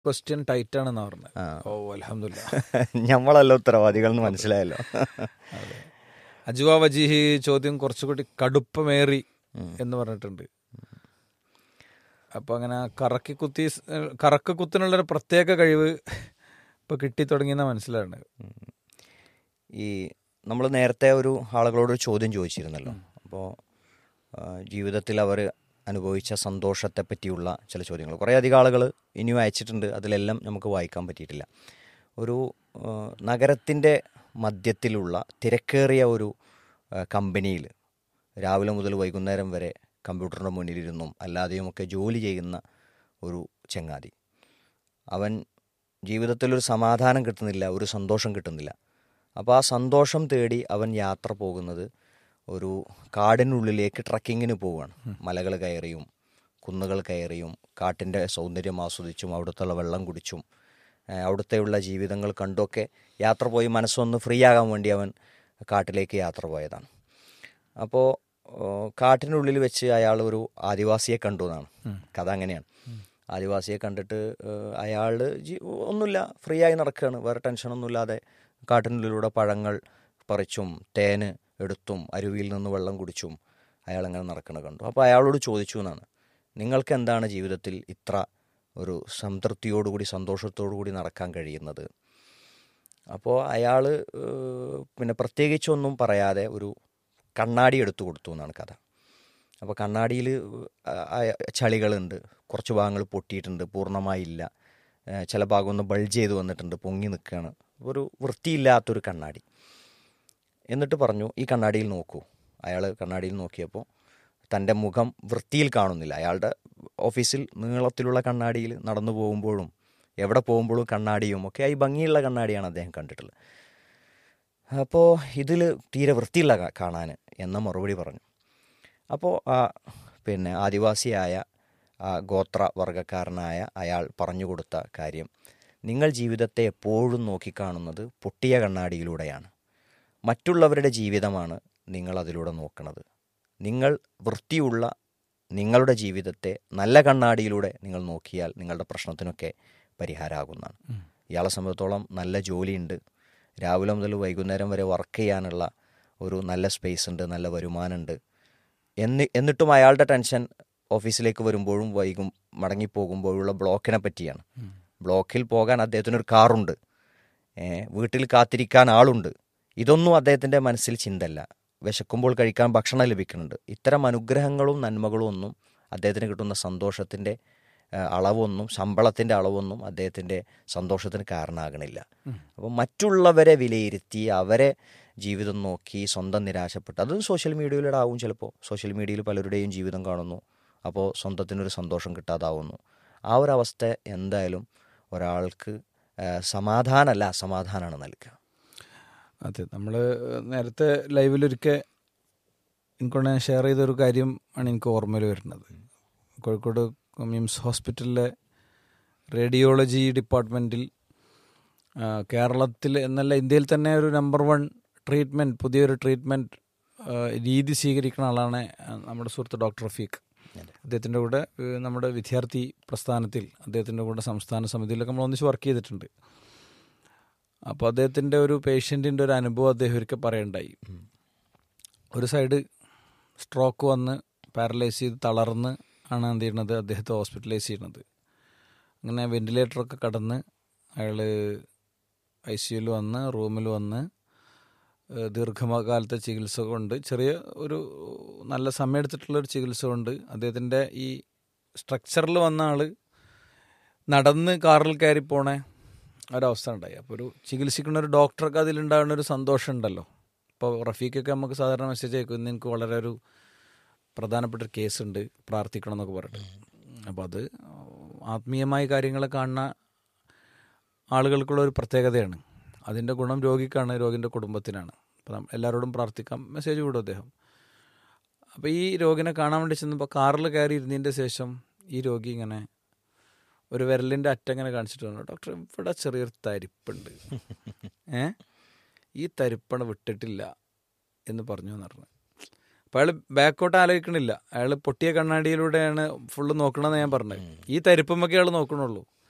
Question tight ആണെന്ന് പറഞ്ഞത് ആ. ഓ അലഹമില്ല ഞമ്മളല്ല ഉത്തരവാദികൾ എന്ന് മനസ്സിലായല്ലോ അതെ അജുവ വജീഹി ചോദ്യം കുറച്ചുകൂടി കടുപ്പമേറി എന്ന് പറഞ്ഞിട്ടുണ്ട് അപ്പൊ അങ്ങനെ കറക്കി കുത്തി സ്- കറക്ക് കുത്തിനുള്ളൊരു പ്രത്യേക കഴിവ് ഇപ്പൊ കിട്ടി തുടങ്ങിയെന്ന മനസ്സിലാണ് ഈ നമ്മൾ നേരത്തെ ഒരു ആളുകളോട് ഒരു ചോദ്യം ചോദിച്ചിരുന്നല്ലോ അപ്പോൾ ജീവിതത്തിൽ അവർ അനുഭവിച്ച സന്തോഷത്തെ പറ്റിയുള്ള ചില ചോദ്യങ്ങൾ കുറേ അധികം ആളുകൾ ഇനിയും അയച്ചിട്ടുണ്ട് അതിലെല്ലാം നമുക്ക് വായിക്കാൻ പറ്റിയിട്ടില്ല ഒരു നഗരത്തിൻ്റെ മധ്യത്തിലുള്ള തിരക്കേറിയ ഒരു കമ്പനിയിൽ രാവിലെ മുതൽ വൈകുന്നേരം വരെ കമ്പ്യൂട്ടറിൻ്റെ മുന്നിലിരുന്നും അല്ലാതെയുമൊക്കെ ജോലി ചെയ്യുന്ന ഒരു ചങ്ങാതി അവൻ ജീവിതത്തിലൊരു സമാധാനം കിട്ടുന്നില്ല ഒരു സന്തോഷം കിട്ടുന്നില്ല അപ്പോൾ ആ സന്തോഷം തേടി അവൻ യാത്ര പോകുന്നത് ഒരു കാടിനുള്ളിലേക്ക് ട്രക്കിങ്ങിന് പോവുകയാണ് മലകൾ കയറിയും കുന്നുകൾ കയറിയും കാട്ടിൻ്റെ സൗന്ദര്യം ആസ്വദിച്ചും അവിടുത്തെ വെള്ളം കുടിച്ചും ഏഹ് അവിടുത്തെയുള്ള ജീവിതങ്ങൾ കണ്ടൊക്കെ യാത്ര പോയി മനസ്സൊന്ന് ഫ്രീ ആകാൻ വേണ്ടി അവൻ കാട്ടിലേക്ക് യാത്ര പോയതാണ് അപ്പോൾ കാട്ടിനുള്ളിൽ വെച്ച് അയാൾ ഒരു ആദിവാസിയെ കണ്ടു എന്നാണ് കഥ അങ്ങനെയാണ് ആദിവാസിയെ കണ്ടിട്ട് അയാൾ ഒന്നുമില്ല ഫ്രീ ആയി നടക്കുകയാണ് വേറെ ടെൻഷനൊന്നുമില്ലാതെ കാട്ടിനുള്ളിലൂടെ പഴങ്ങൾ പറിച്ചും തേന് എടുത്തും അരുവിയിൽ നിന്ന് വെള്ളം കുടിച്ചും അയാൾ അങ്ങനെ നടക്കുന്നത് കണ്ടു അപ്പോൾ അയാളോട് ചോദിച്ചു എന്നാണ് നിങ്ങൾക്ക് എന്താണ് ജീവിതത്തിൽ ഇത്ര ഒരു സംതൃപ്തിയോടുകൂടി സന്തോഷത്തോടുകൂടി നടക്കാൻ കഴിയുന്നത് അപ്പോൾ അയാൾ പിന്നെ പ്രത്യേകിച്ചൊന്നും പറയാതെ ഒരു കണ്ണാടി എടുത്തു കൊടുത്തു എന്നാണ് കഥ അപ്പോൾ കണ്ണാടിയിൽ ചളികളുണ്ട് കുറച്ച് ഭാഗങ്ങൾ പൊട്ടിയിട്ടുണ്ട് പൂർണ്ണമായില്ല ഏഹ് ചില ഭാഗം ഒന്ന് ബൾജ് ചെയ്ത് വന്നിട്ടുണ്ട് പൊങ്ങി നിൽക്കുകയാണ് ഒരു വൃത്തിയില്ലാത്തൊരു കണ്ണാടി എന്നിട്ട് പറഞ്ഞു ഈ കണ്ണാടിയിൽ നോക്കൂ അയാൾ കണ്ണാടിയിൽ നോക്കിയപ്പോൾ തൻ്റെ മുഖം വൃത്തിയിൽ കാണുന്നില്ല അയാളുടെ ഓഫീസിൽ നീളത്തിലുള്ള കണ്ണാടിയിൽ നടന്നു പോകുമ്പോഴും എവിടെ പോകുമ്പോഴും കണ്ണാടിയും ഒക്കെ ഈ ഭംഗിയുള്ള കണ്ണാടിയാണ് അദ്ദേഹം കണ്ടിട്ടുള്ളത് അപ്പോൾ ഇതിൽ തീരെ വൃത്തിയില്ല കാ- കാണാൻ എന്ന മറുപടി പറഞ്ഞു അപ്പോൾ ആ പിന്നെ ആദിവാസിയായ ആ ഗോത്ര വർഗക്കാരനായ അയാൾ പറഞ്ഞു കൊടുത്ത കാര്യം നിങ്ങൾ ജീവിതത്തെ എപ്പോഴും നോക്കിക്കാണുന്നത് പൊട്ടിയ കണ്ണാടിയിലൂടെയാണ് മറ്റുള്ളവരുടെ ജീവിതമാണ് നിങ്ങൾ അതിലൂടെ നോക്കുന്നത് നിങ്ങൾ വൃത്തിയുള്ള നിങ്ങളുടെ ജീവിതത്തെ നല്ല കണ്ണാടിയിലൂടെ നിങ്ങൾ നോക്കിയാൽ നിങ്ങളുടെ പ്രശ്നത്തിനൊക്കെ പരിഹാരമാകുന്നതാണ് ഇയാളെ സംബന്ധിച്ചോളം നല്ല ജോലിയുണ്ട് രാവിലെ മുതൽ വൈകുന്നേരം വരെ വർക്ക് ചെയ്യാനുള്ള ഒരു നല്ല സ്പേസ് ഉണ്ട് നല്ല വരുമാനമുണ്ട് എന്നി എന്നിട്ടും അയാളുടെ ടെൻഷൻ ഓഫീസിലേക്ക് വരുമ്പോഴും വൈകും മടങ്ങിപ്പോകുമ്പോഴുള്ള ബ്ലോക്കിനെ പറ്റിയാണ് ബ്ലോക്കിൽ പോകാൻ അദ്ദേഹത്തിനൊരു കാറുണ്ട് ഏ, വീട്ടിൽ കാത്തിരിക്കാൻ ആളുണ്ട് ഇതൊന്നും അദ്ദേഹത്തിൻ്റെ മനസ്സിൽ ചിന്തല്ല വിശക്കുമ്പോൾ കഴിക്കാൻ ഭക്ഷണം ലഭിക്കുന്നുണ്ട് ഇത്തരം അനുഗ്രഹങ്ങളും നന്മകളും ഒന്നും അദ്ദേഹത്തിന് കിട്ടുന്ന സന്തോഷത്തിൻ്റെ ഏ, അളവൊന്നും ശമ്പളത്തിൻ്റെ അളവൊന്നും അദ്ദേഹത്തിൻ്റെ സന്തോഷത്തിന് കാരണമാകണില്ല അപ്പം മറ്റുള്ളവരെ വിലയിരുത്തി അവരെ ജീവിതം നോക്കി സ്വന്തം നിരാശപ്പെട്ട് അത് സോഷ്യൽ മീഡിയയിലൂടെ ആവും ചിലപ്പോൾ സോഷ്യൽ മീഡിയയിൽ പലരുടെയും ജീവിതം കാണുന്നു അപ്പോൾ സ്വന്തത്തിനൊരു സന്തോഷം കിട്ടാതാവുന്നു ആ ഒരു അവസ്ഥ എന്തായാലും ഒരാൾക്ക് ആ, സമാധാനമല്ല അസമാധാനമാണ് നൽകുക അതെ നമ്മൾ നേരത്തെ ലൈവിലൊരിക്കൽ എനിക്കൊണ്ട് ഞാൻ ഷെയർ ചെയ്തൊരു കാര്യം ആണ് എനിക്ക് ഓർമ്മയിൽ വരുന്നത് കോഴിക്കോട് മിംസ് ഹോസ്പിറ്റലിലെ റേഡിയോളജി ഡിപ്പാർട്ട്മെൻറ്റിൽ ആ, കേരളത്തിൽ എന്നല്ല ഇന്ത്യയിൽ തന്നെ ഒരു നമ്പർ വൺ ട്രീറ്റ്മെൻറ്റ് പുതിയൊരു ട്രീറ്റ്മെൻറ്റ് രീതി സ്വീകരിക്കുന്ന ആളാണ് ആ, നമ്മുടെ സുഹൃത്ത് ഡോക്ടർ റഫീഖ് അദ്ദേഹത്തിൻ്റെ കൂടെ ഏഹ്, നമ്മുടെ വിദ്യാർത്ഥി പ്രസ്ഥാനത്തിൽ അദ്ദേഹത്തിൻ്റെ കൂടെ സംസ്ഥാന സമിതിയിലൊക്കെ നമ്മൾ ഒന്നിച്ച് വർക്ക് ചെയ്തിട്ടുണ്ട് അപ്പോൾ അദ്ദേഹത്തിൻ്റെ ഒരു പേഷ്യൻറ്റിൻ്റെ ഒരു അനുഭവം അദ്ദേഹം ഒരിക്കൽ പറയണ്ടായി ഒരു സൈഡ് സ്ട്രോക്ക് വന്ന് പാരലൈസ് ചെയ്ത് തളർന്ന് ആണ് എന്ത് ചെയ്യണത് അദ്ദേഹത്തെ ഹോസ്പിറ്റലൈസ് ചെയ്യണത് അങ്ങനെ വെന്റിലേറ്ററൊക്കെ കടന്ന് അയാൾ ഐ സിയുയിൽ വന്ന് റൂമിൽ വന്ന് ഏഹ് ദീർഘകാലത്തെ ചികിത്സ കൊണ്ട് ചെറിയ ഒരു നല്ല സമയം എടുത്തിട്ടുള്ള ഒരു ചികിത്സ കൊണ്ട് അദ്ദേഹത്തിൻ്റെ ഈ സ്ട്രക്ചറിൽ വന്ന ആൾ നടന്ന് കാറിൽ കയറി പോണേ ഒരവസ്ഥ ഉണ്ടായി അപ്പോൾ ഒരു ചികിത്സിക്കുന്ന ഒരു ഡോക്ടർക്ക് അതിലുണ്ടാകുന്ന ഒരു സന്തോഷം ഉണ്ടല്ലോ ഇപ്പോൾ റഫീഖൊക്കെ നമുക്ക് സാധാരണ മെസ്സേജ് അയക്കും ഇന്ന് എനിക്ക് വളരെ ഒരു പ്രധാനപ്പെട്ട ഒരു കേസ് ഉണ്ട് പ്രാർത്ഥിക്കണം എന്നൊക്കെ പറഞ്ഞിട്ട് അപ്പോൾ അത് ആത്മീയമായ കാര്യങ്ങളെ കാണുന്ന ആളുകൾക്കുള്ള ഒരു പ്രത്യേകതയാണ് അതിൻ്റെ ഗുണം രോഗിക്കാണ് രോഗിൻ്റെ കുടുംബത്തിനാണ് അപ്പോൾ നം- എല്ലാവരോടും പ്രാർത്ഥിക്കാം മെസ്സേജ് വിടും അദ്ദേഹം അപ്പോൾ ഈ രോഗിനെ കാണാൻ വേണ്ടി ചെന്നപ്പോൾ കാറിൽ കയറി ഇരുന്നതിൻ്റെ ശേഷം ഈ രോഗി ഇങ്ങനെ ഒരു വിരലിൻ്റെ അറ്റങ്ങനെ കാണിച്ചിട്ട് പറഞ്ഞു ഡോക്ടർ ഇവിടെ ചെറിയൊരു തരിപ്പുണ്ട് ഏ ഈ തരിപ്പണ വിട്ടിട്ടില്ല എന്ന് പറഞ്ഞു എന്ന് പറഞ്ഞു അപ്പോൾ അയാൾ ബാക്കോട്ട് ആലോചിക്കണില്ല അയാൾ പൊട്ടിയ കണ്ണാടിയിലൂടെയാണ് ഫുള്ള് നോക്കണമെന്ന് ഞാൻ പറഞ്ഞത് ഈ തരിപ്പമ്മൊക്കെ അയാൾ നോക്കണുള്ളൂ